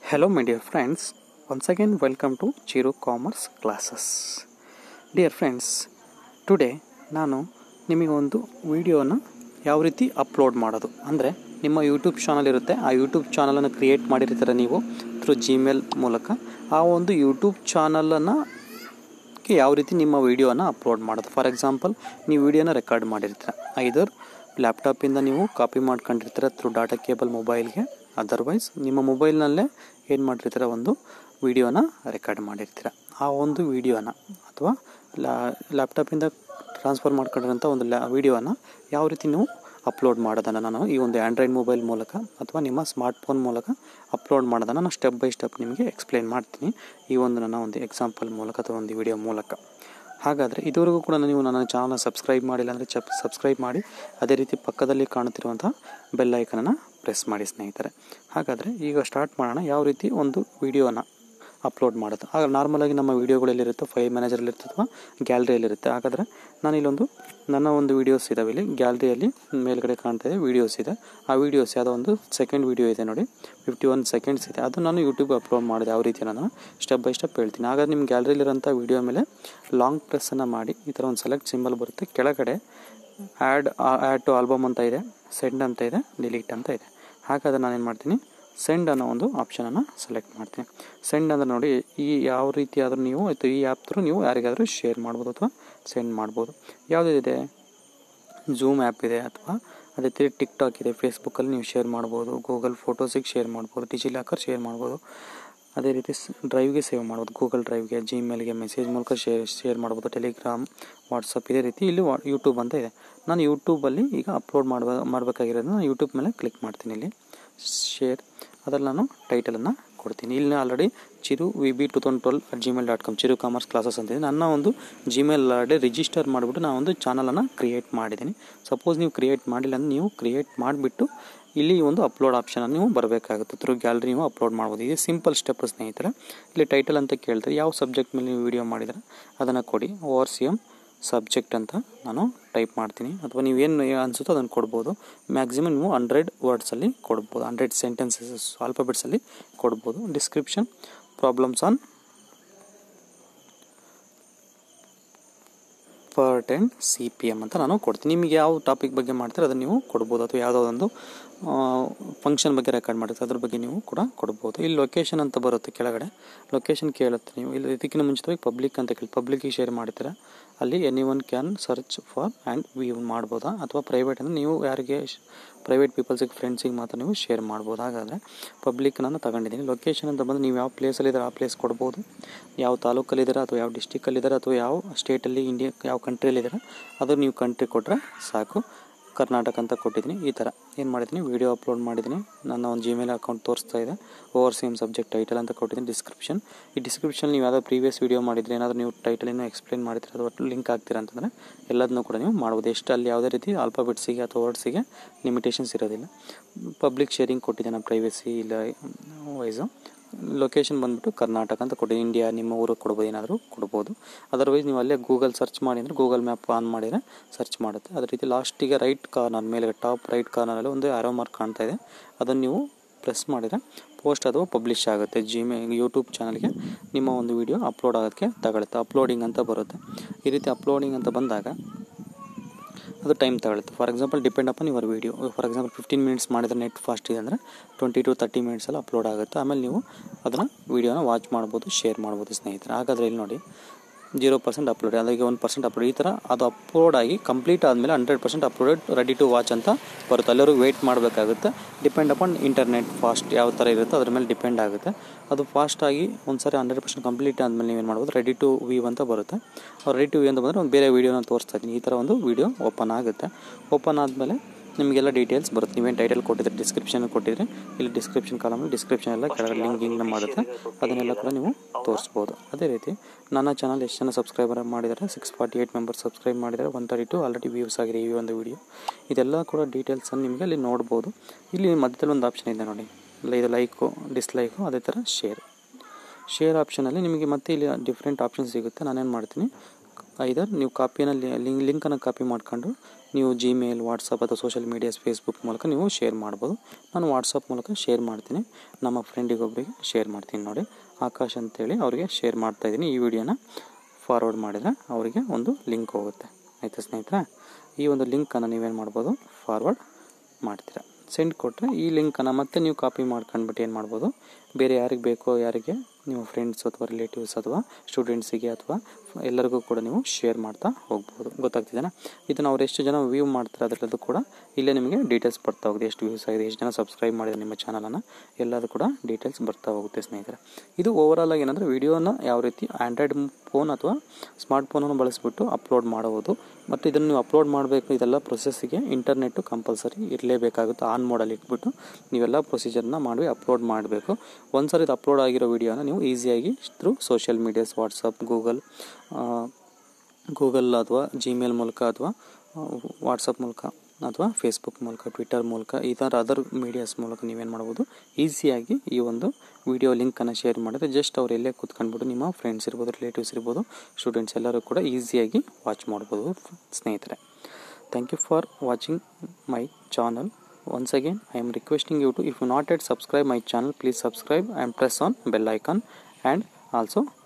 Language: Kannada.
Hello, my dear friends. Once again, welcome to Chiru Commerce Classes. Dear friends, today ನಾನು ನಿಮಗೆ ಒಂದು ವಿಡಿಯೋನ ಯಾವ ರೀತಿ ಅಪ್ಲೋಡ್ ಮಾಡೋದು ಅಂದರೆ ನಿಮ್ಮ ಯೂಟ್ಯೂಬ್ ಚಾನಲ್ ಇರುತ್ತೆ ಆ ಯೂಟ್ಯೂಬ್ ಚಾನಲನ್ನು ಕ್ರಿಯೇಟ್ ಮಾಡಿರ್ತೀರ ನೀವು ಥ್ರೂ ಜಿಮೇಲ್ ಮೂಲಕ ಆ ಒಂದು ಯೂಟ್ಯೂಬ್ ಚಾನಲನ್ನು ಯಾವ ರೀತಿ ನಿಮ್ಮ ವಿಡಿಯೋನ ಅಪ್ಲೋಡ್ ಮಾಡೋದು ಫಾರ್ ಎಕ್ಸಾಂಪಲ್ ನೀವು ವಿಡಿಯೋನ ರೆಕಾರ್ಡ್ ಮಾಡಿರ್ತೀರ ಐದರ್ ಲ್ಯಾಪ್ಟಾಪಿಂದ ನೀವು ಕಾಪಿ ಮಾಡ್ಕೊಂಡಿರ್ತೀರ ಥ್ರೂ ಡಾಟಾ ಕೇಬಲ್ ಮೊಬೈಲ್ಗೆ ಅದರ್ವೈಸ್ ನಿಮ್ಮ ಮೊಬೈಲ್ನಲ್ಲೇ ಏನು ಮಾಡಿರ್ತೀರ ಒಂದು ವಿಡಿಯೋನ ರೆಕಾರ್ಡ್ ಮಾಡಿರ್ತೀರ ಆ ಒಂದು ವಿಡಿಯೋನ ಅಥವಾ ಲ್ಯಾಪ್ಟಾಪಿಂದ ಟ್ರಾನ್ಸ್ಫರ್ ಮಾಡ್ಕೊಂಡಿರೋಂಥ ಒಂದು ಲ್ಯಾ ವಿಡಿಯೋನ ಯಾವ ರೀತಿ ನೀವು ಅಪ್ಲೋಡ್ ಮಾಡೋದನ್ನು ನಾನು ಈ ಒಂದು ಆ್ಯಂಡ್ರಾಯ್ಡ್ ಮೊಬೈಲ್ ಮೂಲಕ ಅಥವಾ ನಿಮ್ಮ ಸ್ಮಾರ್ಟ್ಫೋನ್ ಮೂಲಕ ಅಪ್ಲೋಡ್ ಮಾಡೋದನ್ನು ನಾನು ಸ್ಟೆಪ್ ಬೈ ಸ್ಟೆಪ್ ನಿಮಗೆ ಎಕ್ಸ್ಪ್ಲೈನ್ ಮಾಡ್ತೀನಿ ಈ ಒಂದು ನನ್ನ ಒಂದು ಎಕ್ಸಾಂಪಲ್ ಮೂಲಕ ಅಥವಾ ಒಂದು ವಿಡಿಯೋ ಮೂಲಕ ಹಾಗಾದರೆ ಇದುವರೆಗೂ ಕೂಡ ನೀವು ನನ್ನ ಚಾನಲ್ನ ಸಬ್ಸ್ಕ್ರೈಬ್ ಮಾಡಿಲ್ಲ ಅಂದರೆ ಚಪ್ ಸಬ್ಸ್ಕ್ರೈಬ್ ಮಾಡಿ ಅದೇ ರೀತಿ ಪಕ್ಕದಲ್ಲಿ ಕಾಣುತ್ತಿರುವಂಥ ಬೆಲ್ ಐಕನನ್ನು ಪ್ರೆಸ್ ಮಾಡಿ ಸ್ನೇಹಿತರೆ ಹಾಗಾದರೆ ಈಗ ಸ್ಟಾರ್ಟ್ ಮಾಡೋಣ ಯಾವ ರೀತಿ ಒಂದು ವಿಡಿಯೋನ ಅಪ್ಲೋಡ್ ಮಾಡೋದು ಆಗ ನಾರ್ಮಲಾಗಿ ನಮ್ಮ ವೀಡಿಯೋಗಳಲ್ಲಿರುತ್ತೆ ಫೈಲ್ ಮ್ಯಾನೇಜರಲ್ಲಿರುತ್ತೆ ಅಥವಾ ಗ್ಯಾಲರಿಯಲ್ಲಿರುತ್ತೆ ಹಾಗಾದರೆ ನಾನು ಇಲ್ಲೊಂದು ನನ್ನ ಒಂದು ವೀಡಿಯೋಸ್ ಇದಾವೆ ಇಲ್ಲಿ ಗ್ಯಾಲರಿಯಲ್ಲಿ ಮೇಲ್ಗಡೆ ಕಾಣ್ತಾ ಇದೆ ವೀಡಿಯೋಸ್ ಇದೆ ಆ ವೀಡಿಯೋಸ್ ಯಾವುದೋ ಒಂದು ಸೆಕೆಂಡ್ ವೀಡಿಯೋ ಇದೆ ನೋಡಿ ಫಿಫ್ಟಿ ಒನ್ ಸೆಕೆಂಡ್ಸ್ ಇದೆ ಅದು ನಾನು ಯೂಟ್ಯೂಬ್ ಅಪ್ಲೋಡ್ ಮಾಡಿದೆ ಯಾವ ರೀತಿ ನಾನು ಸ್ಟೆಪ್ ಬೈ ಸ್ಟೆಪ್ ಹೇಳ್ತೀನಿ ಹಾಗಾದ್ರೆ ನಿಮ್ಮ ಗ್ಯಾಲರಿಲಿರೋಂಥ ವೀಡಿಯೋ ಮೇಲೆ ಲಾಂಗ್ ಪ್ರೆಸ್ಸನ್ನು ಮಾಡಿ ಈ ಥರ ಒಂದು ಸೆಲೆಕ್ಟ್ ಸಿಂಬಲ್ ಬರುತ್ತೆ ಕೆಳಗಡೆ ಆ್ಯಡ್ ಆ್ಯಡ್ ಟು ಆಲ್ಬಮ್ ಅಂತ ಇದೆ ಸೆಂಡ್ ಅಂತ ಇದೆ ಡಿಲೀಟ್ ಅಂತ ಇದೆ ಹಾಗಾದ್ರೆ ನಾನೇನು ಮಾಡ್ತೀನಿ ಸೆಂಡ್ ಅನ್ನೋ ಒಂದು ಆಪ್ಷನನ್ನು ಸೆಲೆಕ್ಟ್ ಮಾಡ್ತೀನಿ ಸೆಂಡ್ ಅಂದರೆ ನೋಡಿ ಈ ಯಾವ ರೀತಿ ಆದರೂ ನೀವು ಅಥವಾ ಈ ಆ್ಯಪ್ ಥ್ರೂ ನೀವು ಯಾರಿಗಾದರೂ ಶೇರ್ ಮಾಡ್ಬೋದು ಅಥವಾ ಸೆಂಡ್ ಮಾಡ್ಬೋದು ಯಾವುದಿದೆ ಝೂಮ್ ಆ್ಯಪ್ ಇದೆ ಅಥವಾ ಅದೇ ರೀತಿ ಟಿಕ್ ಟಾಕ್ ಇದೆ ಫೇಸ್ಬುಕ್ಕಲ್ಲಿ ನೀವು ಶೇರ್ ಮಾಡ್ಬೋದು ಗೂಗಲ್ ಫೋಟೋಸಿಗೆ ಶೇರ್ ಮಾಡ್ಬೋದು ಡಿಜಿ ಲಾಕರ್ ಶೇರ್ ಮಾಡ್ಬೋದು ಅದೇ ರೀತಿ ಡ್ರೈವ್ಗೆ ಸೇವ್ ಮಾಡ್ಬೋದು ಗೂಗಲ್ ಡ್ರೈವ್ಗೆ ಜಿಮೇಲ್ಗೆ ಮೆಸೇಜ್ ಮೂಲಕ ಶೇರ್ ಶೇರ್ ಮಾಡ್ಬೋದು ಟೆಲಿಗ್ರಾಮ್ ವಾಟ್ಸಪ್ ಇದೇ ರೀತಿ ಇಲ್ಲಿ ವಾ ಯೂಟ್ಯೂಬ್ ಅಂತ ಇದೆ ನಾನು ಯೂಟ್ಯೂಬಲ್ಲಿ ಈಗ ಅಪ್ಲೋಡ್ ಮಾಡ್ಬ ಮಾಡಬೇಕಾಗಿರೋದನ್ನ ನಾನು ಯೂಟ್ಯೂಬ್ ಮೇಲೆ ಕ್ಲಿಕ್ ಮಾಡ್ತೀನಿ ಇಲ್ಲಿ ಶೇರ್ ಅದರಲ್ಲಿ ನಾನು ಟೈಟಲನ್ನು ಕೊಡ್ತೀನಿ ಇಲ್ಲಿ already Chiru V B two thousand twelve at Gmail dot com Chiru commerce classes ಅಂತಿದೆ ನನ್ನ ಒಂದು ಜಿಮೇಲ್ ಆಲ್ರೆಡಿ ರಿಜಿಸ್ಟರ್ ಮಾಡಿಬಿಟ್ಟು ನಾನು ಒಂದು ಚಾನಲನ್ನು ಕ್ರಿಯೇಟ್ ಮಾಡಿದ್ದೀನಿ ಸಪೋಸ್ ನೀವು ಕ್ರಿಯೇಟ್ ಮಾಡಿಲ್ಲ ಅಂದರೆ ನೀವು ಕ್ರಿಯೇಟ್ ಮಾಡಿಬಿಟ್ಟು ಇಲ್ಲಿ ಒಂದು ಅಪ್ಲೋಡ್ ಆಪ್ಷನನ್ನು ನೀವು ಬರಬೇಕಾಗುತ್ತೆ ಥ್ರೂ ಗ್ಯಾಲರಿ ನೀವು ಅಪ್ಲೋಡ್ ಮಾಡ್ಬೋದು ಇದು ಸಿಂಪಲ್ ಸ್ಟೆಪ್ ಸ್ನೇಹಿತರೆ ಇಲ್ಲಿ ಟೈಟಲ್ ಅಂತ ಕೇಳ್ತಾರೆ ಯಾವ ಸಬ್ಜೆಕ್ಟ್ ಮೇಲೆ ನೀವು ವಿಡಿಯೋ ಮಾಡಿದರೆ ಅದನ್ನು ಕೊಡಿ ಓವರ್ ಸಿ ಎಮ್ ಸಬ್ಜೆಕ್ಟ್ ಅಂತ ನಾನು ಟೈಪ್ ಮಾಡ್ತೀನಿ ಅಥವಾ ನೀವೇನು ಅನಿಸುತ್ತೋ ಅದನ್ನು ಕೊಡ್ಬೋದು ಮ್ಯಾಕ್ಸಿಮಮ್ ನೀವು ಹಂಡ್ರೆಡ್ ವರ್ಡ್ಸಲ್ಲಿ ಕೊಡ್ಬೋದು ಹಂಡ್ರೆಡ್ ಸೆಂಟೆನ್ಸಸ್ ಆಲ್ಫಾಬೆಟ್ಸಲ್ಲಿ ಕೊಡ್ಬೋದು description problems on per ten C P M ಅಂತ ನಾನು ಕೊಡ್ತೀನಿ ನಿಮಗೆ ಯಾವ ಟಾಪಿಕ್ ಬಗ್ಗೆ ಮಾಡ್ತಾರೆ ಅದನ್ನು ನೀವು ಕೊಡ್ಬೋದು ಅಥವಾ ಯಾವುದೋ ಒಂದು ಫಂಕ್ಷನ್ ಬಗ್ಗೆ ರೆಕಾರ್ಡ್ ಮಾಡಿರ್ತಾರೆ ಅದ್ರ ಬಗ್ಗೆ ನೀವು ಕೂಡ ಕೊಡ್ಬೋದು ಇಲ್ಲಿ ಲೊಕೇಶನ್ ಅಂತ ಬರುತ್ತೆ ಕೆಳಗಡೆ ಲೊಕೇಶನ್ ಕೇಳುತ್ತೆ ನೀವು ಇಲ್ಲಿ ಇದಕ್ಕಿಂತ ಮುಂಚಿತವಾಗಿ ಪಬ್ಲಿಕ್ ಅಂತ ಕೇಳಿ ಪಬ್ಲಿಕ್ಕಿಗೆ ಶೇರ್ ಮಾಡ್ತೀರಾ ಅಲ್ಲಿ any one can search for and view ಮಾಡ್ಬೋದಾ ಅಥವಾ ಪ್ರೈವೇಟ್ ಅಂದರೆ ನೀವು ಯಾರಿಗೆ ಪ್ರೈವೇಟ್ ಪೀಪಲ್ಸಿಗೆ ಫ್ರೆಂಡ್ಸಿಗೆ ಮಾತ್ರ ನೀವು ಶೇರ್ ಮಾಡ್ಬೋದು ಹಾಗಾದರೆ ಪಬ್ಲಿಕ್ ನಾನು ತಗೊಂಡಿದ್ದೀನಿ ಲೊಕೇಶನ್ ಅಂತ ಬಂದು ನೀವು ಯಾವ ಪ್ಲೇಸಲ್ಲಿದ್ದಾರೆ ಆ ಪ್ಲೇಸ್ ಕೊಡ್ಬೋದು ಯಾವ ತಾಲೂಕಲ್ಲಿದ್ದಾರೆ ಅಥವಾ ಯಾವ ಡಿಸ್ಟಿಕಲ್ಲಿದ್ದಾರೆ ಅಥವಾ ಯಾವ ಸ್ಟೇಟಲ್ಲಿ ಇಂಡಿಯಾ ಯಾವ ಕಂಟ್ರಿಯಲ್ಲಿದ್ದಾರೆ ಅದು ನೀವು ಕಂಟ್ರಿ ಕೊಟ್ಟರೆ ಸಾಕು ಕರ್ನಾಟಕ ಅಂತ ಕೊಟ್ಟಿದ್ದೀನಿ ಈ ಥರ ಏನು ಮಾಡಿದ್ದೀನಿ ವೀಡಿಯೋ ಅಪ್ಲೋಡ್ ಮಾಡಿದ್ದೀನಿ ನನ್ನ ಒಂದು ಜಿಮೇಲ್ ಅಕೌಂಟ್ ತೋರಿಸ್ತಾ ಇದೆ ಓವರ್ ಸೇಮ್ ಸಬ್ಜೆಕ್ಟ್ ಟೈಟಲ್ ಅಂತ ಕೊಟ್ಟಿದ್ದೀನಿ ಡಿಸ್ಕ್ರಿಪ್ಷನ್ ಈ ಡಿಸ್ಕ್ರಿಪ್ಷನ್ ನೀವು ಯಾವುದೋ ಪ್ರೀವಿಯಸ್ ವೀಡಿಯೋ ಮಾಡಿದರೆ ಏನಾದರೂ ನೀವು ಟೈಟಲ್ ಇನ್ನೂ ಎಕ್ಸ್ಪ್ಲೇನ್ ಮಾಡಿದ್ರೆ ಅದು ಒಟ್ಟು ಲಿಂಕ್ ಆಗ್ತೀರಾ ಅಂತಂದರೆ ಎಲ್ಲದನ್ನೂ ಕೂಡ ನೀವು ಮಾಡ್ಬೋದು ಎಷ್ಟು ಅಲ್ಲಿ ಯಾವುದೇ ರೀತಿ ಆಲ್ಫಾಬೆಟ್ಸಿಗೆ ಅಥವಾ ವರ್ಡ್ಸಿಗೆ ಲಿಮಿಟೇಷನ್ಸ್ ಇರೋದಿಲ್ಲ ಪಬ್ಲಿಕ್ ಶೇರಿಂಗ್ ಕೊಟ್ಟಿದ್ದೆ ನಾನು ಪ್ರೈವೇಸಿ ಇಲ್ಲ ವೈಸು ಲೊಕೇಶನ್ ಬಂದುಬಿಟ್ಟು ಕರ್ನಾಟಕ ಅಂತ ಕೊಡಿ ಇಂಡಿಯಾ ನಿಮ್ಮ ಊರಿಗೆ ಕೊಡ್ಬೋದು ಏನಾದರೂ ಕೊಡ್ಬೋದು ಅದರ್ವೈಸ್ ನೀವು ಅಲ್ಲೇ ಗೂಗಲ್ ಸರ್ಚ್ ಮಾಡಿ ಅಂದರೆ ಗೂಗಲ್ ಮ್ಯಾಪ್ ಆನ್ ಮಾಡಿದರೆ ಸರ್ಚ್ ಮಾಡುತ್ತೆ ಅದೇ ರೀತಿ ಲಾಸ್ಟಿಗೆ ರೈಟ್ ಕಾರ್ನರ್ ಮೇಲೆ ಟಾಪ್ ರೈಟ್ ಕಾರ್ನರಲ್ಲಿ ಒಂದು ಆರೋ ಮಾರ್ಕ್ ಕಾಣ್ತಾ ಇದೆ ಅದನ್ನು ನೀವು ಪ್ರೆಸ್ ಮಾಡಿದರೆ ಪೋಸ್ಟ್ ಅಥವಾ ಪಬ್ಲಿಷ್ ಆಗುತ್ತೆ ಜಿಮೇ ಯೂಟ್ಯೂಬ್ ಚಾನಲ್ಗೆ ನಿಮ್ಮ ಒಂದು ವಿಡಿಯೋ ಅಪ್ಲೋಡ್ ಆಗೋಕ್ಕೆ ತಗೊಳುತ್ತೆ ಅಪ್ಲೋಡಿಂಗ್ ಅಂತ ಬರುತ್ತೆ ಈ ರೀತಿ ಅಪ್ಲೋಡಿಂಗ್ ಅಂತ ಬಂದಾಗ ಅದು ಟೈಮ್ ತಗೊಳುತ್ತೆ for example depend upon your video for example fifteen minutes ಮಾಡಿದರೆ ನೆಟ್ ಫಾಸ್ಟ್ ಇದೆ ಅಂದರೆ ಟ್ವೆಂಟಿ ಟು ತರ್ಟಿ ಮಿನಿಟ್ಸಲ್ಲಿ ಅಪ್ಲೋಡ್ ಆಗುತ್ತೆ ಆಮೇಲೆ ನೀವು ಅದನ್ನು ವೀಡಿಯೋನ ವಾಚ್ ಮಾಡ್ಬೋದು ಶೇರ್ ಮಾಡ್ಬೋದು ಸ್ನೇಹಿತರೆ ಹಾಗಾದರೆ ಇಲ್ಲಿ ನೋಡಿ ಜೀರೋ ಪರ್ಸೆಂಟ್ ಅಪ್ಲೋಡ್ ಅದಕ್ಕೆ ಒನ್ ಪರ್ಸೆಂಟ್ ಅಪ್ಲೋಡ್ ಈ ಥರ ಅದು ಅಪ್ಲೋಡ್ ಆಗಿ ಕಂಪ್ಲೀಟ್ ಆದಮೇಲೆ hundred percent uploaded ready to watch ಅಂತ ಬರುತ್ತೆ ಎಲ್ಲರೂ ವೆಯ್ಟ್ ಮಾಡಬೇಕಾಗುತ್ತೆ ಡಿಪೆಂಡ್ ಅಪಾನ್ ಇಂಟರ್ನೆಟ್ ಫಾಸ್ಟ್ ಯಾವ ಥರ ಇರುತ್ತೆ ಅದ್ರ ಮೇಲೆ ಡಿಪೆಂಡ್ ಆಗುತ್ತೆ ಅದು ಫಾಸ್ಟಾಗಿ ಒಂದು ಸಾರಿ ಹಂಡ್ರೆಡ್ ಪರ್ಸೆಂಟ್ ಕಂಪ್ಲೀಟ್ ಆದಮೇಲೆ ನೀವೇನು ಮಾಡ್ಬೋದು ರೆಡಿ ಟು ವ್ಯೂ ಅಂತ ಬರುತ್ತೆ ರೆಡಿ ಟು ವ್ಯೂ ಅಂತ ಬಂದರೆ ಒಂದು ಬೇರೆ ವೀಡಿಯೋನ ತೋರಿಸ್ತಾ ಇದ್ದೀನಿ ಈ ಥರ ಒಂದು ವೀಡಿಯೋ ಓಪನ್ ಆಗುತ್ತೆ ಓಪನ್ ಆದಮೇಲೆ ನಿಮಗೆಲ್ಲ ಡೀಟೇಲ್ಸ್ ಬರುತ್ತೆ ನೀವೇನು ಟೈಟಲ್ ಕೊಟ್ಟಿದ್ರೆ ಡಿಸ್ಕ್ರಿಪ್ಷನ್ ಕೊಟ್ಟಿದ್ರೆ ಇಲ್ಲಿ ಡಿಸ್ಕ್ರಿಪ್ಷನ್ ಕಾಲಮಲ್ಲಿ ಡಿಸ್ಕ್ರಿಪ್ಷನ್ ಎಲ್ಲ ಕೆಳಗಡೆ ಲಿಂಕ್ ಲಿಂಕ್ನ ಮಾಡುತ್ತೆ ಅದನ್ನೆಲ್ಲ ಕೂಡ ನೀವು ತೋರಿಸ್ಬೋದು ಅದೇ ರೀತಿ ನನ್ನ ಚಾನಲ್ ಎಷ್ಟು ಜನ ಸಬ್ಸ್ಕ್ರೈಬರ್ ಮಾಡಿದ್ದಾರೆ six forty eight members subscribe ಮಾಡಿದ್ದಾರೆ one thirty two already views ಆಗಿದೆ ಈ ಒಂದು ವಿಡಿಯೋ ಇದೆಲ್ಲ ಕೂಡ ಡೀಟೇಲ್ಸನ್ನು ನಿಮಗೆ ಅಲ್ಲಿ ನೋಡ್ಬೋದು ಇಲ್ಲಿ ಮಧ್ಯದಲ್ಲಿ ಒಂದು ಆಪ್ಷನ್ ಇದೆ ನೋಡಿ ಇದು ಲೈಕು ಡಿಸ್ಲೈಕು ಅದೇ ಥರ ಶೇರ್ ಶೇರ್ ಆಪ್ಷನಲ್ಲಿ ನಿಮಗೆ ಮತ್ತೆ ಇಲ್ಲಿ ಡಿಫ್ರೆಂಟ್ ಆಪ್ಷನ್ ಸಿಗುತ್ತೆ ನಾನೇನು ಮಾಡ್ತೀನಿ ಐದರ್ ನೀವು ಕಾಪಿಯನ್ನು ಲಿಂಕ್ ಲಿಂಕನ್ನು ಕಾಪಿ ಮಾಡ್ಕೊಂಡು ನೀವು ಜಿಮೇಲ್ ವಾಟ್ಸಪ್ ಅಥವಾ ಸೋಷಿಯಲ್ ಮೀಡಿಯಾಸ್ ಫೇಸ್ಬುಕ್ ಮೂಲಕ ನೀವು ಶೇರ್ ಮಾಡ್ಬೋದು ನಾನು ವಾಟ್ಸಪ್ ಮೂಲಕ ಶೇರ್ ಮಾಡ್ತೀನಿ ನಮ್ಮ ಫ್ರೆಂಡಿಗೊಬ್ಬರಿಗೆ ಶೇರ್ ಮಾಡ್ತೀನಿ ನೋಡಿ ಆಕಾಶ್ ಅಂತೇಳಿ ಅವರಿಗೆ ಶೇರ್ ಮಾಡ್ತಾಯಿದ್ದೀನಿ ಈ ವಿಡಿಯೋನ ಫಾರ್ವರ್ಡ್ ಮಾಡಿದರೆ ಅವರಿಗೆ ಒಂದು ಲಿಂಕ್ ಹೋಗುತ್ತೆ ಆಯಿತಾ ಸ್ನೇಹಿತರೆ ಈ ಒಂದು ಲಿಂಕನ್ನು ನೀವೇನು ಮಾಡ್ಬೋದು ಫಾರ್ವರ್ಡ್ ಮಾಡ್ತೀರಾ ಸೆಂಡ್ ಕೊಟ್ಟರೆ ಈ ಲಿಂಕನ್ನು ಮತ್ತೆ ನೀವು ಕಾಪಿ ಮಾಡ್ಕೊಂಡ್ಬಿಟ್ಟು ಏನು ಮಾಡ್ಬೋದು ಬೇರೆ ಯಾರಿಗೆ ಬೇಕೋ ಯಾರಿಗೆ ನಿಮ್ಮ ಫ್ರೆಂಡ್ಸ್ ಅಥವಾ ರಿಲೇಟಿವ್ಸ್ ಅಥವಾ ಸ್ಟೂಡೆಂಟ್ಸಿಗೆ ಅಥವಾ ಎಲ್ಲರಿಗೂ ಕೂಡ ನೀವು ಶೇರ್ ಮಾಡ್ತಾ ಹೋಗ್ಬೋದು ಗೊತ್ತಾಗ್ತಿದೆನಾ ಇದನ್ನು ಅವ್ರು ಎಷ್ಟು ಜನ ವ್ಯೂ ಮಾಡ್ತಾರೆ ಅದರಲ್ಲದು ಕೂಡ ಇಲ್ಲೇ ನಿಮಗೆ ಡೀಟೇಲ್ಸ್ ಬರ್ತಾ ಹೋಗುತ್ತೆ ಎಷ್ಟು ವ್ಯೂಸ್ ಆಗಿದೆ ಎಷ್ಟು ಜನ ಸಬ್ಸ್ಕ್ರೈಬ್ ಮಾಡಿದ್ದಾರೆ ನಿಮ್ಮ ಚಾನಲನ್ನು ಎಲ್ಲದೂ ಕೂಡ ಡೀಟೇಲ್ಸ್ ಬರ್ತಾ ಹೋಗುತ್ತೆ ಸ್ನೇಹಿತರೆ ಇದು ಓವರಾಲ್ ಆಗಿ ಏನಂದರೆ ವಿಡಿಯೋನ ಯಾವ ರೀತಿ ಆ್ಯಂಡ್ರಾಯ್ಡ್ ಫೋನ್ ಅಥವಾ ಸ್ಮಾರ್ಟ್ ಫೋನನ್ನು ಬಳಸಿಬಿಟ್ಟು ಅಪ್ಲೋಡ್ ಮಾಡಬಹುದು ಮತ್ತು ಇದನ್ನು ನೀವು ಅಪ್ಲೋಡ್ ಮಾಡಬೇಕು ಇದೆಲ್ಲ ಪ್ರೊಸೆಸ್ಸಿಗೆ ಇಂಟರ್ನೆಟ್ಟು ಕಂಪಲ್ಸರಿ ಇರಲೇಬೇಕಾಗುತ್ತೆ ಆನ್ ಮೋಡಲ್ಲಿ ಇಟ್ಬಿಟ್ಟು ನೀವೆಲ್ಲ ಪ್ರೊಸೀಜರ್ನ ಮಾಡಿ ಅಪ್ಲೋಡ್ ಮಾಡಬೇಕು ಒಂದು ಸರಿ ಇದು ಅಪ್ಲೋಡ್ ಆಗಿರೋ ವಿಡಿಯೋನ ನೀವು ಈಸಿಯಾಗಿ through social medias WhatsApp Google Google ಅಥವಾ ಜಿಮೇಲ್ ಮೂಲಕ ಅಥವಾ ವಾಟ್ಸಪ್ ಮೂಲಕ ಅಥವಾ ಫೇಸ್ಬುಕ್ ಮೂಲಕ ಟ್ವಿಟರ್ ಮೂಲಕ ಈ ಥರ ಅದರ್ ಮೀಡಿಯಾಸ್ ಮೂಲಕ ನೀವೇನು ಮಾಡ್ಬೋದು ಈಸಿಯಾಗಿ ಈ ಒಂದು ವಿಡಿಯೋ ಲಿಂಕನ್ನು ಶೇರ್ ಮಾಡಿದ್ರೆ ಜಸ್ಟ್ ಅವ್ರು ಎಲ್ಲೇ ಕೂತ್ಕೊಂಡ್ಬಿಟ್ಟು ನಿಮ್ಮ ಫ್ರೆಂಡ್ಸ್ ಇರ್ಬೋದು ರಿಲೇಟಿವ್ಸ್ ಇರ್ಬೋದು ಸ್ಟೂಡೆಂಟ್ಸ್ ಎಲ್ಲರೂ ಕೂಡ ಈಸಿಯಾಗಿ ವಾಚ್ ಮಾಡ್ಬೋದು ಸ್ನೇಹಿತರೆ thank you for watching my channel once again i am requesting you to if you not yet subscribe my channel please subscribe and press on bell icon and also